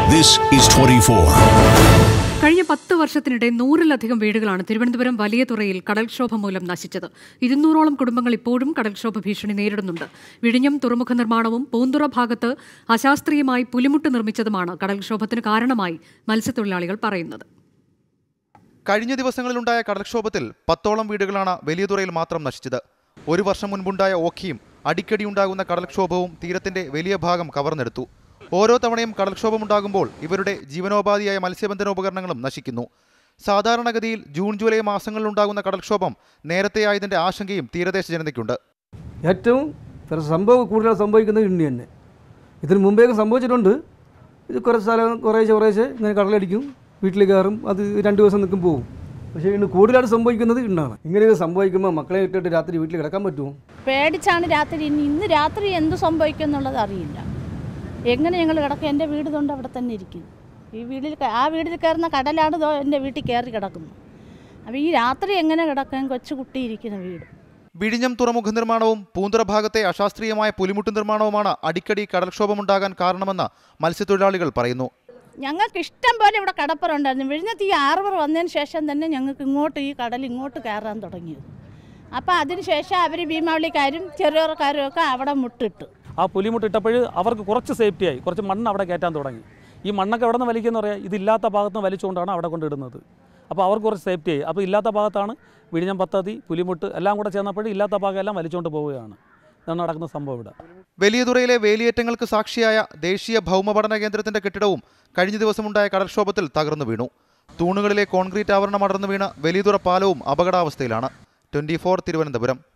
This is 24. കഴിഞ്ഞ പത്ത് വർഷത്തിനിടെ നൂറിലധികം വീടുകളാണ് തിരുവനന്തപുരം വലിയ തുറയിൽ കടൽക്ഷോഭം മൂലം നശിച്ചത് ഇരുന്നൂറോളം കുടുംബങ്ങൾ ഇപ്പോഴും കടൽക്ഷോഭ ഭീഷണി നേരിടുന്നുണ്ട് വിഴിഞ്ഞം തുറമുഖ നിർമ്മാണവും പൂന്തുറ ഭാഗത്ത് അശാസ്ത്രീയമായി പുലിമുട്ട് നിർമ്മിച്ചതുമാണ് കടൽക്ഷോഭത്തിന് കാരണമായി മത്സ്യത്തൊഴിലാളികൾ പറയുന്നത് കഴിഞ്ഞ ദിവസങ്ങളിലുണ്ടായ കടൽക്ഷോഭത്തിൽ പത്തോളം വീടുകളാണ് വലിയതുറയിൽ മാത്രം നശിച്ചത് ഒരു വർഷം മുൻപുണ്ടായ ഓഖിയും അടിക്കടിയുണ്ടാകുന്ന കടൽക്ഷോഭവും തീരത്തിന്റെ വലിയ ഭാഗം കവർന്നെടുത്തു ഓരോ തവണയും കടൽക്ഷോഭമുണ്ടാകുമ്പോൾ ഇവരുടെ ജീവനോപാധിയായ മത്സ്യബന്ധന ഉപകരണങ്ങളും നശിക്കുന്നു സാധാരണഗതിയിൽ ജൂൺ ജൂലൈ മാസങ്ങളിലുണ്ടാകുന്ന കടൽക്ഷോഭം നേരത്തെയായതിന്റെ ആശങ്കയും തീരദേശ ജനതയ്ക്കുണ്ട് ഏറ്റവും ചില സംഭവം കൂടുതൽ സംഭവിക്കുന്നത് ഇണ്ണി തന്നെ ഇതിന് മുമ്പേയൊക്കെ സംഭവിച്ചിട്ടുണ്ട് ഇത് കുറേ സ്ഥലം കുറേശ്ശെ കുറേശ്ശെ ഇങ്ങനെ കടലടിക്കും വീട്ടിൽ കയറും അത് രണ്ട് ദിവസം നിൽക്കും പോകും പക്ഷേ ഇന്ന് കൂടുതലായിട്ട് സംഭവിക്കുന്നത് ഇണ്ണാണ് ഇങ്ങനെയൊക്കെ സംഭവിക്കുമ്പോൾ മക്കളെ ഇട്ടിട്ട് രാത്രി വീട്ടിൽ കിടക്കാൻ പറ്റുമോ പേടിച്ചാണ് രാത്രി ഇനി ഇന്ന് രാത്രി എന്ത് സംഭവിക്കും എന്നുള്ളത് അറിയില്ല എങ്ങനെ ഞങ്ങൾ കിടക്കും എൻ്റെ വീട് തൊണ്ട് അവിടെ തന്നെ ഇരിക്കും ഈ വീട്ടിൽ ക- ആ വീട്ടിൽ കയറുന്ന കടലാണ് ദോ എൻ്റെ വീട്ടിൽ കയറി കിടക്കുന്നു അപ്പോൾ ഈ രാത്രി എങ്ങനെ കിടക്കാൻ കൊച്ചു കുട്ടി ഇരിക്കുന്ന വീട് വിഴിഞ്ഞം തുറമുഖ നിർമ്മാണവും പൂന്തുറ ഭാഗത്തെ അശാസ്ത്രീയമായ പുലിമുട്ട് നിർമ്മാണവുമാണ് അടിക്കടി കടൽക്ഷോഭമുണ്ടാകാൻ കാരണമെന്ന് മത്സ്യത്തൊഴിലാളികൾ പറയുന്നു ഞങ്ങൾക്ക് ഇഷ്ടം പോലെ ഇവിടെ കടപ്പുറമുണ്ടായിരുന്നു വിഴിഞ്ഞത്ത് ഈ ആർവർ വന്നതിന് ശേഷം തന്നെ ഞങ്ങൾക്ക് ഇങ്ങോട്ട് ഈ കടൽ ഇങ്ങോട്ട് കയറാൻ തുടങ്ങിയത് അപ്പോൾ അതിന് ശേഷം അവർ ഭീമാവളിക്കാരും ചെറിയോറക്കാരും ഒക്കെ അവിടെ മുട്ടിട്ടു ആ പുലിമുട്ട് ഇട്ടപ്പോൾ അവർക്ക് കുറച്ച് സേഫ്റ്റിയായി കുറച്ച് മണ്ണ് അവിടെ കയറ്റാൻ തുടങ്ങി ഈ മണ്ണൊക്കെ എവിടെ നിന്ന് വലിക്കുന്ന പറയാം ഇതില്ലാത്ത ഭാഗത്ത് നിന്ന് വലിച്ചുകൊണ്ടാണ് അവിടെ കൊണ്ടിടുന്നത് അപ്പോൾ അവർക്ക് കുറച്ച് സേഫ്റ്റിയായി അപ്പോൾ ഇല്ലാത്ത ഭാഗത്താണ് വിഴിഞ്ഞം പദ്ധതി പുലിമുട്ട് എല്ലാം കൂടെ ചേർന്നപ്പോൾ ഇല്ലാത്ത ഭാഗം എല്ലാം വലിച്ചുകൊണ്ട് പോവുകയാണ് ഇതാണ് നടക്കുന്ന സംഭവം ഇവിടെ വലിയതുറയിലെ വേലിയേറ്റങ്ങൾക്ക് സാക്ഷിയായ ദേശീയ ഭൗമപഠന കേന്ദ്രത്തിന്റെ കെട്ടിടവും കഴിഞ്ഞ ദിവസമുണ്ടായ കടൽക്ഷോഭത്തിൽ തകർന്നു വീണു തൂണുകളിലെ കോൺക്രീറ്റ് ആവരണം അടർന്നു വീണ വലിയതുറ പാലവും അപകടാവസ്ഥയിലാണ് ട്വന്റി തിരുവനന്തപുരം